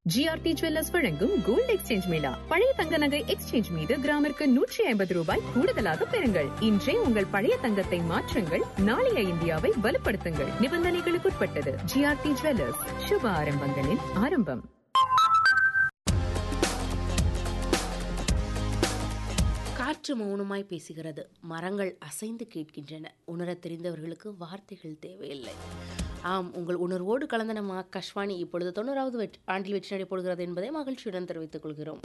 GRT jewellers வழங்கும் gold exchange mela பழைய தங்க நகை எக்ஸ்சேஞ்ச் மீது கிராமிற்கு நூற்றி ஐம்பது ரூபாய் கூடுதலாக பெறுங்கள் இன்றே உங்கள் பழைய தங்கத்தை மாற்றுங்கள் நாளைய இந்தியாவை வலுப்படுத்துங்கள் நிபந்தனைகளுக்குட்பட்டது ஜிஆர்டி ஜுவல்லர்ஸ் சுப ஆரம்பங்களின் ஆரம்பம் காற்று மௌனமாய் பேசுகிறது மரங்கள் அசைந்து கேட்கின்றன உணரத் தெரிந்தவர்களுக்கு வார்த்தைகள் தேவையில்லை ஆம் உங்கள் உணர்வோடு கலந்த நம்ம ஆகாஷ்வாணி இப்பொழுது தொண்ணூறாவது வெற்றி ஆண்டில் வெற்றி நடை போடுகிறது என்பதை மகிழ்ச்சியுடன் தெரிவித்துக் கொள்கிறோம்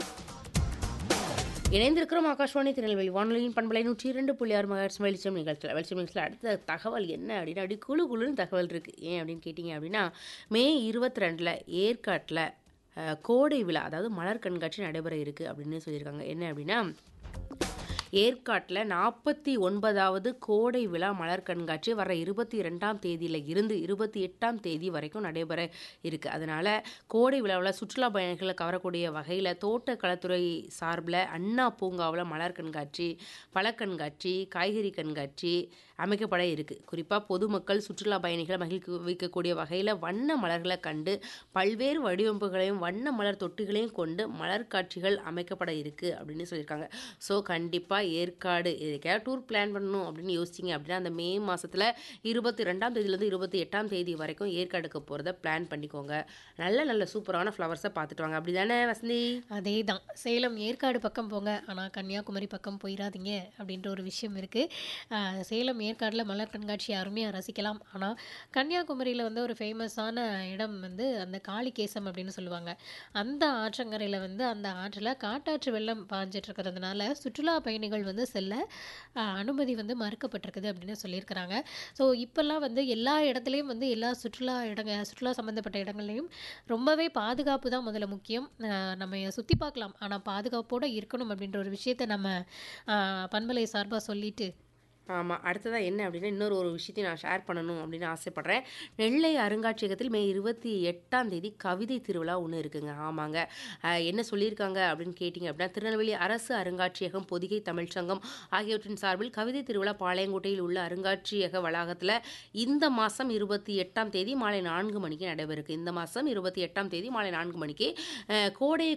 இணைந்திருக்கிறோம் ஆகாஷ்வாணி திருநெல்வேலி வானொலியின் பண்பலை நூற்றி இரண்டு புள்ளி ஆறு மகர்ஸ் வெளிச்சம் நிகழ்ச்சியில் வெளிச்சம் நிகழ்ச்சியில் அடுத்த தகவல் என்ன அப்படின்னா அப்படி குழு குழுன்னு தகவல் இருக்குது ஏன் அப்படின்னு கேட்டிங்க அப்படின்னா மே இருபத்தி ரெண்டில் ஏற்காட்டில் அஹ், கோடை விழா அதாவது மலர் கண்காட்சி நடைபெற இருக்குது அப்படின்னு சொல்லியிருக்காங்க என்ன அப்படின்னா ஏற்காட்டில் நாற்பத்தி ஒன்பதாவது கோடை விழா மலர் கண்காட்சி வர இருபத்தி ரெண்டாம் தேதியில் இருந்து இருபத்தி எட்டாம் தேதி வரைக்கும் நடைபெற இருக்குது அதனால் கோடை விழாவில் சுற்றுலா பயணிகளை கவரக்கூடிய வகையில் தோட்டக்கலைத்துறை சார்பில் அண்ணா பூங்காவில் மலர் கண்காட்சி பழ கண்காட்சி காய்கறி கண்காட்சி அமைக்கப்பட இருக்குது குறிப்பாக பொதுமக்கள் சுற்றுலா பயணிகளை மகிழ்ச்சி வைக்கக்கூடிய வகையில் வண்ண மலர்களை கண்டு பல்வேறு வடிவமைப்புகளையும் வண்ண மலர் தொட்டிகளையும் கொண்டு மலர் காட்சிகள் அமைக்கப்பட இருக்குது அப்படின்னு சொல்லியிருக்காங்க ஸோ கண்டிப்பாக ஏற்காடு எதுக்காக டூர் பிளான் பண்ணணும் அப்படின்னு யோசிச்சிங்க அப்படின்னா அந்த மே மாதத்தில் இருபத்தி ரெண்டாம் தேதியிலேருந்து இருபத்தி எட்டாம் தேதி வரைக்கும் ஏற்காடுக்கு போகிறத பிளான் பண்ணிக்கோங்க நல்ல நல்ல சூப்பரான ஃப்ளவர்ஸை பார்த்துட்டு வாங்க அப்படி தானே வசந்தி அதே தான் சேலம் ஏற்காடு பக்கம் போங்க ஆனால் கன்னியாகுமரி பக்கம் போயிடாதீங்க அப்படின்ற ஒரு விஷயம் இருக்குது சேலம் ஏற்காடில் மலர் கண்காட்சி அருமையாக ரசிக்கலாம் ஆனால் கன்னியாகுமரியில் வந்து ஒரு ஃபேமஸான இடம் வந்து அந்த காளிகேசம் அப்படின்னு சொல்லுவாங்க அந்த ஆற்றங்கரையில் வந்து அந்த ஆற்றில் காட்டாற்று வெள்ளம் பாஞ்சிட்டு இருக்கிறதுனால சுற்றுலா பயணிகள் வந்து செல்ல ஆஹ், அனுமதி வந்து மறுக்கப்பட்டிருக்குது அப்படின்னு சொல்லியிருக்கிறாங்க ஸோ இப்போல்லாம் வந்து எல்லா இடத்துலையும் வந்து எல்லா சுற்றுலா இடங்க சுற்றுலா சம்மந்தப்பட்ட இடங்கள்லையும் ரொம்பவே பாதுகாப்பு தான் முதல்ல முக்கியம் ஆஹ் நம்ம சுற்றி பார்க்கலாம் ஆனால் பாதுகாப்போடு இருக்கணும் அப்படின்ற ஒரு விஷயத்த நம்ம ஆஹ் பண்பலை சார்பாக சொல்லிட்டு ஆமாம் அடுத்ததாக என்ன அப்படின்னா இன்னொரு ஒரு விஷயத்தையும் நான் ஷேர் பண்ணணும் அப்படின்னு ஆசைப்பட்றேன் நெல்லை அருங்காட்சியகத்தில் மே இருபத்தி எட்டாம் தேதி கவிதை திருவிழா ஒன்று இருக்குங்க ஆமாங்க அஹ், என்ன சொல்லியிருக்காங்க அப்படின்னு கேட்டிங்க அப்படின்னா திருநெல்வேலி அரசு அருங்காட்சியகம் பொதிகை தமிழ்ச்சங்கம் ஆகியவற்றின் சார்பில் கவிதை திருவிழா பாளையங்கோட்டையில் உள்ள அருங்காட்சியக வளாகத்தில் இந்த மாதம் இருபத்தி எட்டாம் தேதி மாலை நான்கு மணிக்கு நடைபெறுக்கு இந்த மாதம் இருபத்தி எட்டாம் தேதி மாலை நான்கு மணிக்கு அஹ், கோடையை